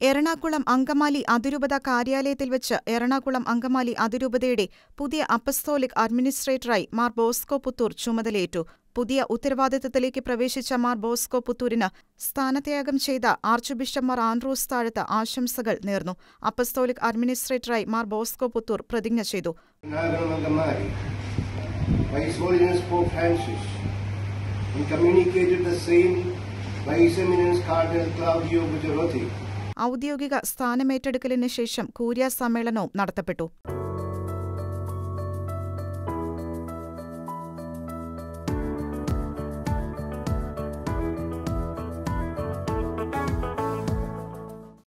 എറണാകുളം അങ്കമാലി അതിരൂപത കാര്യാലയത്തിൽ വെച്ച് എറണാകുളം അങ്കമാലി അതിരൂപതയുടെ പുതിയ അപ്പസ്തോലിക് അഡ്മിനിസ്ട്രേറ്ററായി മാർ ബോസ്കോ പുത്തൂർ ചുമതലയേറ്റു പുതിയ ഉത്തരവാദിത്തത്തിലേക്ക് പ്രവേശിച്ച മാർ ബോസ്കോ പുത്തൂരിന് സ്ഥാനത്യാഗം ചെയ്ത arch bishop Mar Andrews Thazhath ആശംസകൾ നേർന്നു അപ്പസ്തോലിക് അഡ്മിനിസ്ട്രേറ്ററായി മാർ ബോസ്കോ പുത്തൂർ പ്രതിജ്ഞ ചെയ്തു Nagaram Angamari by His Holiness Pope Francis and communicated the same by His Eminence Cardinal Claudio Bucciarati. ഔദ്യോഗിക സ്ഥാനമേറ്റെടുക്കലിന് ശേഷം കൂര്യ സമ്മേളനവും നടത്തപ്പെട്ടു